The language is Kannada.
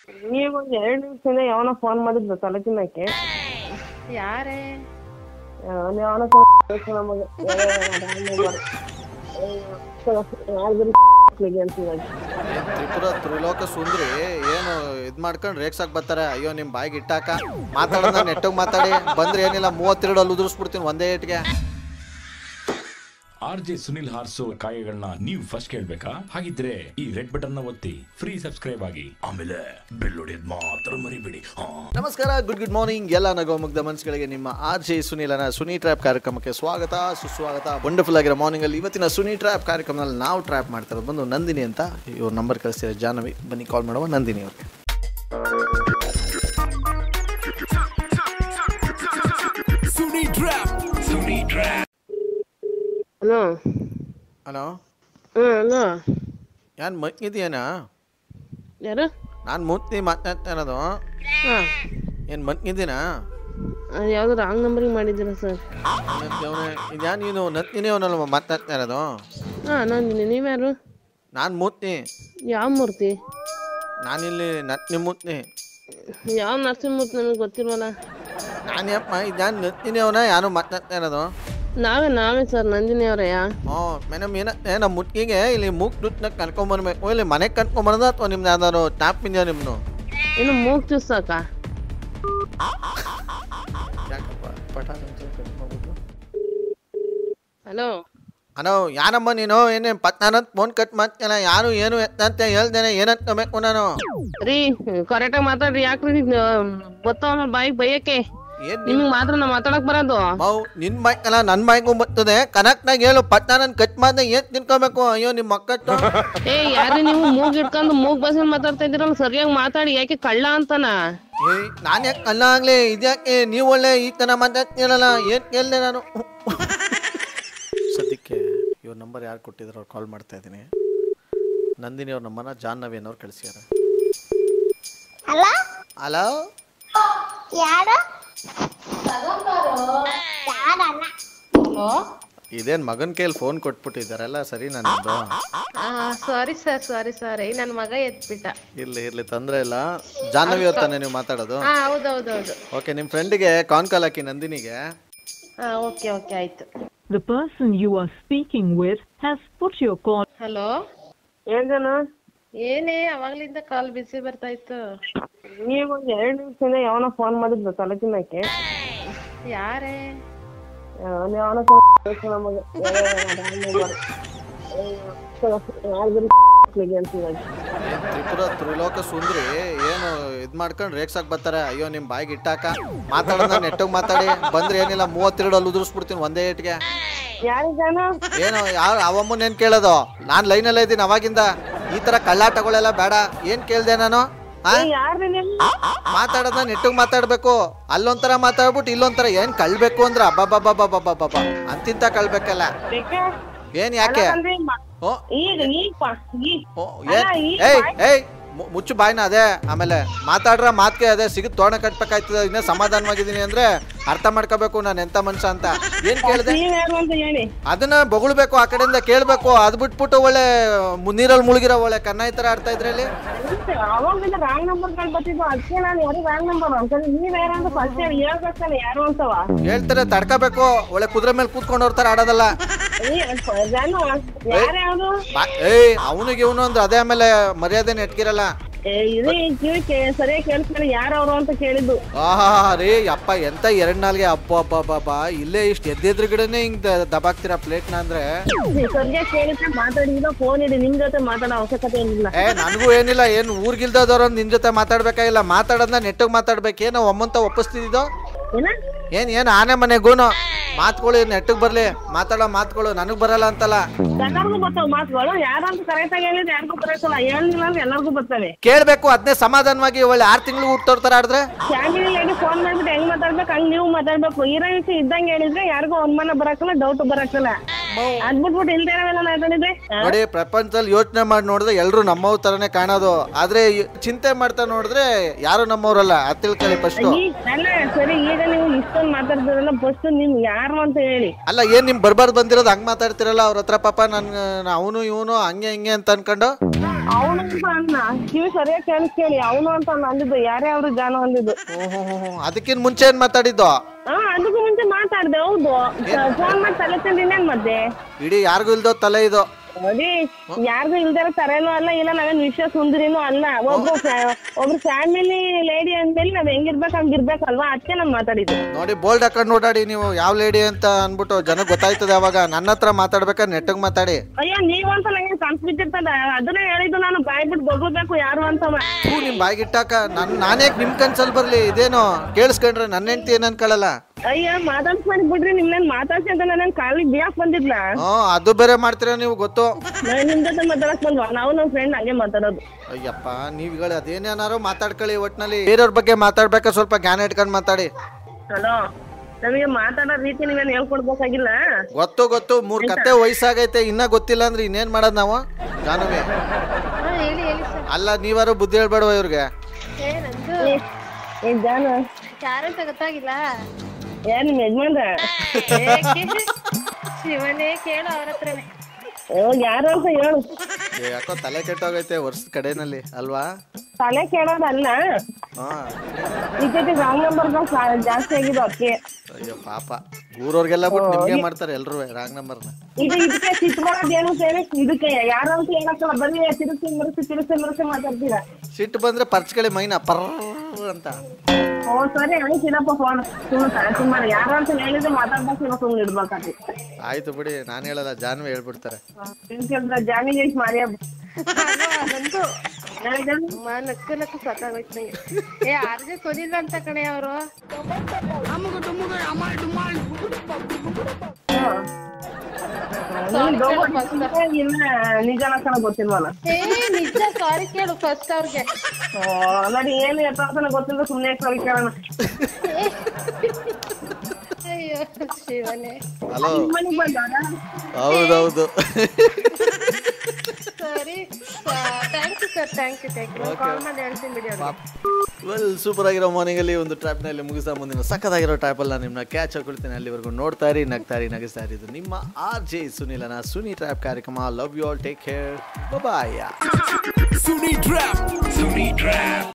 ಈಗ ಒಂದು ಎರಡು ನಿಮಿಷದಿಂದ ಯಾವನ ಫೋನ್ ಮಾಡಿದ್ದ ತಲೆ ತಿನ್ನಕ್ಕೆ ಯಾರೇ ಅವನು ಯಾವನ ನಮಗೆ ತ್ರಿಪುರ ತ್ರಿಲೋಕ ಸುಂದ್ರಿ ಏನು ಇದ್ ಮಾಡ್ಕೊಂಡು ರೇಕ್ಸಾಕ್ ಬರ್ತಾರೆ ಅಯ್ಯೋ ನಿಮ್ ಬಾಯಿಗೆ ಇಟ್ಟಾಕ ಮಾತಾಡೋದ ನೆಟ್ಟಗ್ ಮಾತಾಡಿ ಬಂದ್ರೆ ಏನಿಲ್ಲ ಮೂವತ್ತೆರಡು ಅಲ್ಲಿ ಉದುರಿಸ್ಬಿಡ್ತೀನಿ ಒಂದೇ ಏಟ್ಗೆ ಆರ್ ಜೆ ಸುನಿಲ್ ಹಾರ್ಸೋ ಕಾಯಗಳನ್ನ ನೀವು ಫಸ್ಟ್ ಕೇಳ್ಬೇಕಾ ಹಾಗಿದ್ರೆ ಈ ರೆಡ್ ಬಟನ್ ನ ಒತ್ತಿ ಫ್ರೀ ಸಬ್ಸ್ಕ್ರೈಬ್ ಆಗಿ ಆಮೇಲೆ ಬೆಲ್ ಹೊಡೆಯೋದ್ ಮಾತ್ರ ಮರಿಬೇಡಿ ಹಾ ನಮಸ್ಕಾರ ಗುಡ್ ಗುಡ್ ಮಾರ್ನಿಂಗ್ ಎಲ್ಲ ನಗೋ ಮುಗ್ಧ ಮನಸ್ಸುಗಳಿಗೆ ನಿಮ್ಮ ಆರ್ ಜೆ ಸುನೀಲನ ಸುನಿ ಟ್ರ್ಯಾಪ್ ಕಾರ್ಯಕ್ರಮಕ್ಕೆ ಸ್ವಾಗತ ಸುಸ್ವಾಗತ ವಂಡರ್ಫುಲ್ ಆಗಿರೋ ಮಾರ್ನಿಂಗ್ ಅಲ್ಲಿ ಇವತ್ತಿನ ಸುನಿ ಟ್ರ್ಯಾಪ್ ಕಾರ್ಯಕ್ರಮದಲ್ಲಿ ನಾವು ಟ್ರ್ಯಾಪ್ ಮಾಡ್ತಿರೋದು ಬಂದು ನಂದಿನಿ ಅಂತ ಇವ್ರ ನಂಬರ್ ಕಳಿಸ್ತಾರೆ ಜಾಹ್ನವಿ ಬನ್ನಿ ಕಾಲ್ ಮಾಡುವ ನಂದಿನಿ ಅವ್ರಿಗೆ ಹಲೋ ಹಲೋ ಹ್ಞೂ ಹಲೋ ಯಾನ್ ಮನ್ಗಿದ್ಯಾನಾ ಯಾರು ನಾನು ಮೂರ್ತಿ ಮಾತಾಡ್ತಾ ಇರೋದು ಹಾಂ ಏನು ಮನ್ಗಿದ್ದೀನಾ ಯಾವುದು ರಾಂಗ್ ನಂಬರಿಗೆ ಮಾಡಿದ್ದೀರಾ ಸರ್ ಇದ್ಯಾ ನೀನು ನಂದಿನಿ ಅವನಲ್ವ ಮಾತಾಡ್ತಾ ಇರೋದು ಹಾಂ ನಾನು ನೀವ್ಯಾರು ನಾನು ಮೂರ್ತಿ ಯಾವ ಮೂರ್ತಿ ನಾನಿಲ್ಲಿ ನತ್ನಿ ಮೂರ್ತಿ ಯಾವ ನರಸಿಂಹಮೂರ್ತಿ ನನಗೆ ಗೊತ್ತಿಲ್ವಲ್ಲ ನಾನು ಯಪ್ಪ ಇದ್ಯಾನ್ ನಂದಿನಿ ಅವನ ಯಾರು ಮಾತಾಡ್ತಾ ಇರೋದು ನಾವೇ ನಾವೇ ಸರ್ ನಂದಿನಿ ಅವರಯ್ಯ ಹ್ಞೂ ಮೇಡಮ್ ಏನತ್ತೆ ನಮ್ಮ ಮುಟ್ಕಿಗೆ ಇಲ್ಲಿ ಮೂಗ್ ದುಡ್ಡನ್ನ ಕರ್ಕೊಂಬರ್ಬೇಕು ಇಲ್ಲಿ ಮನೆಗೆ ಕರ್ಕೊಂಬರೋದ ಅಥವಾ ನಿಮ್ದು ಯಾವ್ದಾದ್ರು ಟ್ಯಾಪ್ ಇದೆಯಾ ನಿಮ್ಮನು ಇನ್ನು ಮೂಗ್ ಚೂಸಾಕ ಯಾಕಪ್ಪ ಪಟಾಕ ಅಂತ ಕರ್ಕೊಂಡ್ಬಿಟ್ಟು. ಹಲೋ ಹಲೋ ಯಾನಮ್ಮ ನೀನು ಏನೇ ಪತ್ನಾನಂತ ಫೋನ್ ಕಟ್ ಮಾಡ್ತೀನ ಯಾರು ಏನು ಎತ್ತಂತ ಹೇಳ್ದೇನೆ ಏನಂತಬೇಕು ನಾನು ರೀ ಕರೆಕ್ಟಾಗಿ ಮಾತಾಡ್ರಿ ಯಾಕ್ರಿ ಗೊತ್ತವನ ಬಾಯಿಗೆ ಬೈಯಕ್ಕೆ ಏನ್ ನಿಮಗೆ ಮಾತ್ರ ನಾ ಮಾತಾಡಕ್ ಬರೋದು ಮಾವು ನಿನ್ ಬೈಕ್ ಅಲ್ಲ ನನ್ನ ಬೈಕು ಬರ್ತದೆ ಕನೆಕ್ಟ್ನಾಗ ಹೇಳು ಪಟ್ನಾನನ್ ಕಟ್ ಮಾಡ್ದೆ ಏನ್ ತಿನ್ಕೋಬೇಕು ಅಯ್ಯೋ ನಿಮ್ಮ ಮಕ್ಕಟ್ಟು ಏ ಯಾರು ನೀವು ಮೂಗ್ ಇಟ್ಕೊಂಡು ಮೂಗ್ ಬಸ್ಸಲ್ಲಿ ಮಾತಾಡ್ತಾ ಇದ್ದೀರಲ್ಲ ಸರಿಯಾಗಿ ಮಾತಾಡಿ ಯಾಕೆ ಕಳ್ಳ ಅಂತನ ಏಯ್ ನಾನು ಯಾಕೆ ಅಲ್ಲ ಆಗ್ಲಿ ಇದ್ಯಾಕೆ ನೀವು ಒಳ್ಳೆ ಈ ಥರ ಮಾತಾಡ್ತೀರಲ್ಲ ಏನ್ ಕೇಳಿದೆ ನಾನು ಸದ್ಯಕ್ಕೆ ಇವ್ರ ನಂಬರ್ ಯಾರು ಕೊಟ್ಟಿದ್ರು ಅವ್ರು ಕಾಲ್ ಮಾಡ್ತಾ ಇದ್ದೀನಿ ನಂದಿನಿ ಅವ್ರ ನಂಬರ್ನ ಜಾಹ್ನವಿ ಅನ್ನೋರು ಕಳಿಸ್ಯಾರ ಹಲೋ ಹಲೋ ಯಾರು ಯಾರಲ್ಲ ಇದೇನ್ ಮಗನ ಕೈಯಲ್ಲಿ ಫೋನ್ ಕೊಟ್ಬಿಟ್ಟಿದ್ದಾರಲ್ಲ ಸರಿ ನನ್ನದು ಸಾರಿ ಸರ್ ಸಾರಿ ಸಾರಿ ನನ್ನ ಮಗ ಎತ್ಬಿಟ್ಟ ಇರ್ಲಿ ಇರ್ಲಿ ತೊಂದರೆ ಇಲ್ಲ ಜಾಹ್ನವಿ ಅವ್ರ ತಾನೇ ನೀವು ಮಾತಾಡೋದು ಹಾ ಹೌದೌದೌದು ಓಕೆ ನಿಮ್ಮ ಫ್ರೆಂಡಿಗೆ ಕಾನ್ ಕಾಲ್ ಹಾಕಿ ನಂದಿನಿಗೆ ಹಾ ಓಕೆ ಓಕೆ ಆಯ್ತು The person you are speaking with has put your call hello ಏನ್ಜನ ಏನೇ ಅವಾಗ್ಲಿಂದ ಕಾಲ್ ಬಿಸಿ ಬರ್ತಾ ಇತ್ತು ಈಗ ಒಂದು ಎರಡು ನಿಮಿಷದಿಂದ ಯಾವನ ಫೋನ್ ಮಾಡಿದ್ದ ತಲೆ ತಿನ್ನಕ್ಕೆ ಯಾರೇ ಅವನು ಯಾವನ ನಮಗೆ ತ್ರಿಪುರ ತ್ರಿಲೋಕ ಸುಂದ್ರಿ ಏನು ಇದ್ ಮಾಡ್ಕೊಂಡು ರೇಕ್ಸಾಕ್ ಬರ್ತಾರೆ ಅಯ್ಯೋ ನಿಮ್ ಬಾಯಿಗೆ ಇಟ್ಟಾಕ ಮಾತಾಡೋದ ನೆಟ್ಟಗ್ ಮಾತಾಡಿ ಬಂದ್ರೆ ಏನಿಲ್ಲ ಮೂವತ್ತೆರಡು ಅಲ್ಲಿ ಉದುರಿಸ್ಬಿಡ್ತೀನಿ ಒಂದೇ ಏಟ್ಗೆ ಯಾರಿಗಾನ ಏನು ಯಾವ ಅವಮ್ಮನ ಏನ್ ಕೇಳೋದು ನಾನ್ ಲೈನಲ್ಲೇ ಇದ್ದೀನಿ ಅವಾಗಿಂದ ಈ ತರ ಕಳ್ಳಾಟಗಳೆಲ್ಲ ಬೇಡ ಏನ್ ಕೇಳ್ದೆ ನಾನು ಆ? ಯಾರ್ರಿ ನೀವು ಮಾತಾಡೋದ ನೆಟ್ಟಗ್ ಮಾತಾಡ್ಬೇಕು ಅಲ್ಲೊಂಥರ ಮಾತಾಡ್ಬಿಟ್ಟು ಇಲ್ಲೊಂಥರ ಏನ್ ಕಳ್ಬೇಕು ಅಂದ್ರೆ ಅಬ್ಬಬ್ಬಬ್ಬಬ್ಬಬ್ಬಬ್ಬ ಅಂತಿಂತ ಕಳ್ಬೇಕಲ್ಲ ಬೇಕೆ? ಏನ್ ಯಾಕೆ ಅಂದ್ರೆ ಮ- ಓ ಈಗ ಈಗ ಪ- ಈಗ ಓ, ಅಲ್ಲ, ಏನ್ ಈಗ ಏಯ್ ಬಾಯ್- ಏಯ್ ಮು- ಮುಚ್ಚು ಬಾಯ್ನ ಅದೇ ಆಮೇಲೆ ಮಾತಾಡ್ರ ಮಾತ್ಗೆ ಅದೇ ಸಿಗದ್ ತೋರಣ ಕಟ್ಬೇಕಾಯ್ತದ ಇನ್ನೇ ಸಮಾಧಾನವಾಗಿದ್ದೀನಿ ಅಂದ್ರೆ ಅರ್ಥ ಮಾಡ್ಕೋಬೇಕು ನಾನು ಎಂತ ಮನುಷ್ಯ ಅಂತ ಏನ್ ಕೇಳ್ದೆ ನೀವ್ ಯಾರು ಅಂತ ಹೇಳಿ ಅದನ್ನ ಬೊಗಳ್ಬೇಕು ಆ ಕಡೆಯಿಂದ ಕೇಳ್ಬೇಕು ಅದ್ ಬಿಟ್ಬಿಟ್ಟು ಒಳ್ಳೆ ಮು- ನೀರಲ್ಲಿ ಮುಳುಗಿರೋ ಒಳ್ಳೆ ಕನ್ನಾಯಿ ತರ ಆಡ್ತಾ ಇದ್ರಲ್ಲಿ ಅವಾಗಿಂದ ರಾಂಗ್ ನಂಬರ್ ಗಳು ಬರ್ತಿದ್ವು ಅದಕ್ಕೆ ನಾನು ಯಾರು ರಾಂಗ್ ನಂಬರ್ ಅಂತ ನೀವ್ ಯಾರು ಅಂತ ಫಸ್ಟ್ ಹೇಳಿ ಹೇಳ್ಬೇಕಲ್ಲ ಯಾರು ಅಂತವ ಹೇಳ್ತಾರೆ ತಡ್ಕೋಬೇಕು ಒಳ್ಳೆ ಕುದುರೆ ಮೇಲೆ ಕೂತ್ಕೊಂಡು ಹೋಗ್ತಾರೆ ಆಡೋದಲ್ಲ ಜನ ಯಾರು ಯಾವ್ದು ಬಾ- ಏಯ್ ಅವನಿಗೆ ಇವನು ಅಂದ್ರೆ ಅದೇ ಆಮೇಲೆ ಮರ್ಯಾದೆ ನೆಟ್ಕಿರಲ್ಲ ಏ, ಇದು ಈ ಕಿವಿ ಕೇ- ಸರಿಯಾಗಿ ಕೇಳ್ತಾರೆ ಯಾರು ಅವರು ಅಂತ ಕೇಳಿದ್ದು ಆಹಾ ರೀ ಅಪ್ಪ ಎಂತ ಎರಡ್ ನಾಲ್ಗೆ ಅಪ್ಪ ಅಪ್ಪ ಅಪ್ಪ ಅಪ್ಪ ಇಲ್ಲೇ ಇಷ್ಟು ಎದ್ದೆದ್ರ ಗಿಡನೇ ಹಿಂಗ್ ದ- ದಬಾಕ್ತೀರಾ ಪ್ಲೇಟ್ನ ಅಂದ್ರೆ ಸರಿಯಾಗಿ ಕೇಳಿದ್ರೆ ಮಾತಾಡಿದ ಫೋನ್ ಇಡಿ ನಿಮ್ ಜೊತೆ ಮಾತಾಡೋ ಅವಶ್ಯಕತೆ ಏನಿಲ್ಲ ಏ ನನಗೂ ಏನಿಲ್ಲ ಏನು ಊರ್ಗಿಲ್ದವ್ರು ನಿನ್ ಜೊತೆ ಮಾತಾಡ್ಬೇಕಾಗಿಲ್ಲ ಮಾತಾಡೋದನ್ನ ನೆಟ್ಟಗ್ ಮಾತಾಡ್ಬೇಕು ಏನೋ ಒಮ್ಮಂತ ಒಪ್ಪಿಸ್ತಿದ್ದೋ ಏನ ಏನ್ ಏನ್ ಆನೆ ಮನೆಗೂನು ಮಾತ್ಗಳು ನೆಟ್ಟಗ್ ಬರ್ಲಿ ಮಾತಾಡೋ ಮಾತುಗಳು ನನಗ್ ಬರಲ್ಲ ಅಂತಲ್ಲ ಎಲ್ಲರಿಗೂ ಬರ್ತಾವ ಮಾತುಗಳು ಯಾರು ಅಂತ ಕರೆಕ್ಟ್ ಆಗಿ ಹೇಳಿದ್ರೆ ಯಾರಿಗೂ ಬರತ್ತಲ್ಲ ಹೇಳಿಲ್ಲ ಅಂದ್ರೆ ಎಲ್ಲರಿಗೂ ಬರ್ತವೆ ಕೇಳ್ಬೇಕು ಅದನ್ನೇ ಸಮಾಧಾನವಾಗಿ ಒಳ್ಳೆ ಆರ್ ತಿಂಗಳು ಹುಟ್ಟೋರ್ತಾರ ಆಡಿದ್ರೆ ಫ್ಯಾಮಿಲಿ ಲೇಡಿ ಫೋನ್ ಮಾಡ್ಬಿಟ್ಟು ಹೆಂಗ್ ಮಾತಾಡ್ಬೇಕು ಹಂಗ್ ನೀವು ಮಾತಾಡ್ಬೇಕು ಇರೋ ವಿಷಯ ಇದ್ದಂಗೆ ಹೇಳಿದ್ರೆ ಯಾರಿಗೂ ಅನುಮಾನ ಬರಕ್ಕಲ್ಲ ಡೌಟ್ ಬರಕ್ಕಲ್ಲ ಅದ್ ಬಿಟ್ಬಿಟ್ಟು ಇಲ್ದೇ ಇರೋವೆಲ್ಲ ಮಾತಾಡಿದ್ರೆ ನೋಡಿ ಪ್ರಪಂಚದಲ್ಲಿ ಯೋಚನೆ ಮಾಡಿ ನೋಡಿದ್ರೆ ಎಲ್ಲರೂ ನಮ್ಮವ್ರ ತರನೇ ಕಾಣೋದು ಆದ್ರೆ ಈ ಚಿಂತೆ ಮಾಡ್ತಾ ನೋಡಿದ್ರೆ ಯಾರು ನಮ್ಮವ್ರಲ್ಲ ಅದ್ ತಿಳ್ಕೊಳ್ಳಿ ಫಸ್ಟ್ ಈ ಅಲ್ಲ ಸರಿ ಈಗ ನೀವು ಇಷ್ಟೊಂದು ಮಾತಾಡ್ತಿರಲ್ಲ ಫಸ್ಟ್ ನಿಮ್ ಯಾರು ಅಂತ ಹೇಳಿ ಅಲ್ಲ ಏನ್ ನಿಮ್ ಬರ್ಬಾರ್ದು ಬಂದಿರೋದು ಹಂಗ್ ಮಾತಾಡ್ತಿರಲ್ಲ ಅವ್ರ ಹತ್ರ ಪಾಪ ನನ್ ಅವನು ಇವನು ಹಂಗೆ ಹಿಂಗೆ ಅಂತ ಅನ್ಕೊಂಡು ಅವನು ಅಂತ ಅನ್ನ ಕಿವಿ ಸರಿಯಾಗಿ ಕೇಳಿಸ್ಕೇಳಿ ಅವನು ಅಂತ ಅನ್ನ ಅಂದಿದ್ದು ಯಾರೇ ಅವ್ರು ಜಾನು ಅಂದಿದ್ದು ಅದಕ್ಕಿಂತ ಮುಂಚೆ ಏನ್ ಮಾತಾಡಿದ್ದು ಹಾ ಅದಕ್ಕೂ ಮುಂಚೆ ಮಾತಾಡ್ದೆ ಹೌದು ಫೋನ್ ಮಾಡಿ ತಲೆ ತಿಂದು ಇನ್ನೇನ್ ಮತ್ತೆ ಇಡೀ ಯಾರಿಗೂ ಇಲ್ದೋ ತಲೆ ಇದು ನೋಡಿ ಯಾರಿಗೂ ಇಲ್ದಿರ ತರೇನೂ ಅಲ್ಲ ಇಲ್ಲ ನಾವೇನ್ ವಿಷಯ ಸುಂದರಿನೂ ಅಲ್ಲ ಒಬ್ರು ಫ್ಯಾ- ಒಬ್ರು ಫ್ಯಾಮಿಲಿ ಲೇಡಿ ಅಂದ್ಮೇಲೆ ನಾವ್ ಹೆಂಗಿರ್ಬೇಕು ಹಂಗಿರ್ಬೇಕಲ್ವಾ ಅದಕ್ಕೆ ನಾನ್ ಮಾತಾಡಿದ್ದು ನೋಡಿ ಬೋಲ್ಡ್ ಹಾಕೊಂಡು ಓಡಾಡಿ ನೀವು ಯಾವ ಲೇಡಿ ಅಂತ ಅನ್ಬಿಟ್ಟು ಜನಕ್ಕೆ ಗೊತ್ತಾಯ್ತದೆ ಅವಾಗ ನನ್ನ ಹತ್ರ ಮಾತಾಡ್ಬೇಕಾದ್ರೆ ನೆಟ್ಟಗ್ ಮಾತಾಡಿ ಅಯ್ಯೋ ನೀವಂತ ನಂಗೆ ಕನ್ಸ್ಬಿಟ್ಟಿರ್ತದ ಅದನ್ನೇ ಹೇಳಿದ್ದು ನಾನು ಬಾಯ್ ಬಿಟ್ಟು ಬಗ್ಬೇಕು ಯಾರು ಅಂತ ಹೂ ನಿಮ್ ಬಾಯಿಗಿಟ್ಟಾಕ ನನ್ ನಾನೇ ನಿಮ್ ಕನ್ಸಲ್ ಬರ್ಲಿ ಇದೇನು ಕೇಳಿಸ್ಕೊಂಡ್ರೆ ನನ್ನ ಹೆಂಡತಿ ಏನ್ ಅನ್ಕೊಳಲ್ಲ ಅಯ್ಯ ಮಾತಾಡ್ಸ್ ಮಾಡಿ ಬಿಡ್ರಿ ನಿಮ್ನೇನ್ ಮಾತಾಡ್ಸಿ ಅಂತ ನನ್ನ ಕಾಲಿಗೆ ಬಿಯಾಕ್ ಬಂದಿದ್ಲ ಹ್ಮ್ ಅದು ಬೇರೆ ಮಾಡ್ತೀರ ನೀವು ಗೊತ್ತು ನಾನ್ ನಿಮ್ ಜೊತೆ ಮಾತಾಡಕ್ ಬಂದ್ವಾ ನಾವು ನಮ್ ಫ್ರೆಂಡ್ ಹಂಗೆ ಮಾತಾಡೋದು ಅಯ್ಯಪ್ಪ ನೀವುಗಳು ಅದೇನೇನಾರು ಮಾತಾಡ್ಕೊಳ್ಳಿ ಒಟ್ನಲ್ಲಿ ಬೇರೆಯವ್ರ ಬಗ್ಗೆ ಮಾತಾಡ್ಬೇಕಾ ಸ್ವಲ್ಪ ಜ್ಞಾನ ಇಟ್ಕೊಂಡ್ ಮಾತಾಡಿ ಹಲೋ ನಮಗೆ ಮಾತಾಡೋ ರೀತಿ ನೀವೇನ್ ಹೇಳ್ಕೊಡ್ಬೇಕಾಗಿಲ್ಲ ಗೊತ್ತು ಗೊತ್ತು ಮೂರ್ ಕತೆ ವಯಸ್ಸಾಗೈತೆ ಇನ್ನ ಗೊತ್ತಿಲ್ಲ ಅಂದ್ರೆ ಇನ್ನೇನ್ ಮಾಡೋದ್ ನಾವು ಜಾನುವೆ ಹಾ ಹೇಳಿ ಹೇಳಿ ಸರ್ ಅಲ್ಲ ನೀವಾರು ಬುದ್ಧಿ ಹೇಳ್ಬೇಡವ ಇವ್ರಿಗೆ ಏ ನಂದು ಏ ಜಾನು ಯಾರಂತ ಗೊತ್ತಾಗಿಲ್ಲ ಯಾರ್ ನಿಮ್ ಯಜಮಾನ್ರ ಏ, ಕೇ- ಶಿವನೇ ಕೇಳು ಅವ್ರ ಹತ್ರನೇ ಓ ಯಾರು ಅಂತ ಹೇಳು ಏ, ಯಾಕೋ ತಲೆ ಕೆಟ್ಟೋಗೈತೆ ವರ್ಷದ ಕಡೆನಲ್ಲಿ ಅಲ್ವಾ ತಲೆ ಕೇಳೋದಲ್ಲ ಹಾ ಇತ್ತೀಚೆಗೆ ರಾಂಗ್ ನಂಬರ್ ಜಾಸ್ತಿ ಆಗಿದೆ ಅದಕ್ಕೆ ಅಯ್ಯೋ ಪಾಪ ಊರವ್ರಿಗೆಲ್ಲ ಬಿಟ್ಟು ನಿಮ್ಗೆ ಮಾಡ್ತಾರೆ ಎಲ್ರು ರಾಂಗ್ ನಂಬರ್ನ ಇದು ಇದಕ್ಕೆ ಸಿಟ್ಕೊಳ್ಳೋದು ಏನು ಸೇರಿ ಇದಕ್ಕೆ ಯಾರು ಅಂತ ಹೇಳಕ್ಕಲ್ಲ ಬರೀ ತಿರುಸಿ ಮುರುಸಿ ತಿರುಸಿ ಮುರುಸಿ ಮಾತಾಡ್ತೀರಾ ಸಿಟ್ಟು ಬಂದ್ರೆ ಪರ್ಚ್ಕಳಿ ಮೈನ ಪರ್ ಅಂತ ಓ ಸರಿ ಆಯ್ತಿನಪ್ಪ ಫೋನ್ ಸುಮ್ಮನೆ ತಲೆ ಸುಮ್ಮನೆ ಯಾರು ಅಂತ ಹೇಳಿದ್ರೆ ಮಾತಾಡ್ಬೇಕು ಇವಾಗ ಸುಮ್ಮನೆ ಇಡ್ಬೇಕಾಗಿ ಆಯ್ತು ಬಿಡಿ ನಾನು ಹೇಳಲ್ಲ ಜಾನ್ವಿ ಹೇಳ್ಬಿಡ್ತಾರೆ ಕೇಳಿದ್ರೆ ಜಾಮಿಗೆ ಇಷ್ಟು ಮಾರಿ ನಂದು ಅಮ್ಮ ನಕ್ಕು ನಕ್ಕು ಸತ್ತಾಗೋಯ್ತು ನಂಗೆ ಏ ಆರ್ಜೆ ಕೊಲಿಲ್ಲ ಅಂತ ಕಣೆ ಅವರು ಇಲ್ಲ ನಿಜ ಕಣ ಗೊತ್ತಿಲ್ವಲ್ಲ ಏ ನಿಜ ಸಾರಿ ಕೇಳು ಫಸ್ಟ್ ಅವ್ರಿಗೆ ಓ ನೋಡಿ ಏನು ಎತ್ತ ಗೊತ್ತಿಲ್ಲ ಸುಮ್ಮನೆ ಸರಿ ಕೇಳೋಣ ಅಯ್ಯೋ ಶಿವನೇ ಹಲೋ ಮನೆಗೆ ಬಂದಾಗ ಹೌದೌದು ಸರಿ thank you sir thank you thank you call ಮಾಡಿ ಹೇಳ್ತೀನಿ ಬಿಡಿ ಅವ್ರಿಗೆ ವೆಲ್ ಸೂಪರ್ ಆಗಿರೋ ಮಾರ್ನಿಂಗ್ ಅಲ್ಲಿ ಒಂದು ಟ್ರ್ಯಾಪ್ ನಲ್ಲಿ ಮುಗಿಸ್ತಾ ಮುಂದಿನ ಸಖತ್ತಾಗಿರೋ ಟ್ರ್ಯಾಪ್ ಅಲ್ಲಿ ನಾನು ನಿಮ್ಮನ್ನ ಕ್ಯಾಚ್ ಹಾಕೊಳ್ತೇನೆ ಅಲ್ಲಿವರೆಗೂ ನೋಡ್ತಾ ಇರಿ ನಗ್ತಾ ಇರಿ ನಗಿಸ್ತಾ ಇರಿ ಇದು ನಿಮ್ಮ ಆರ್ ಜೆ ಸುನಿಲನ ಸುನಿ ಟ್ರ್ಯಾಪ್ ಕಾರ್ಯಕ್ರಮ love you all take care bye Suni trap Suni trap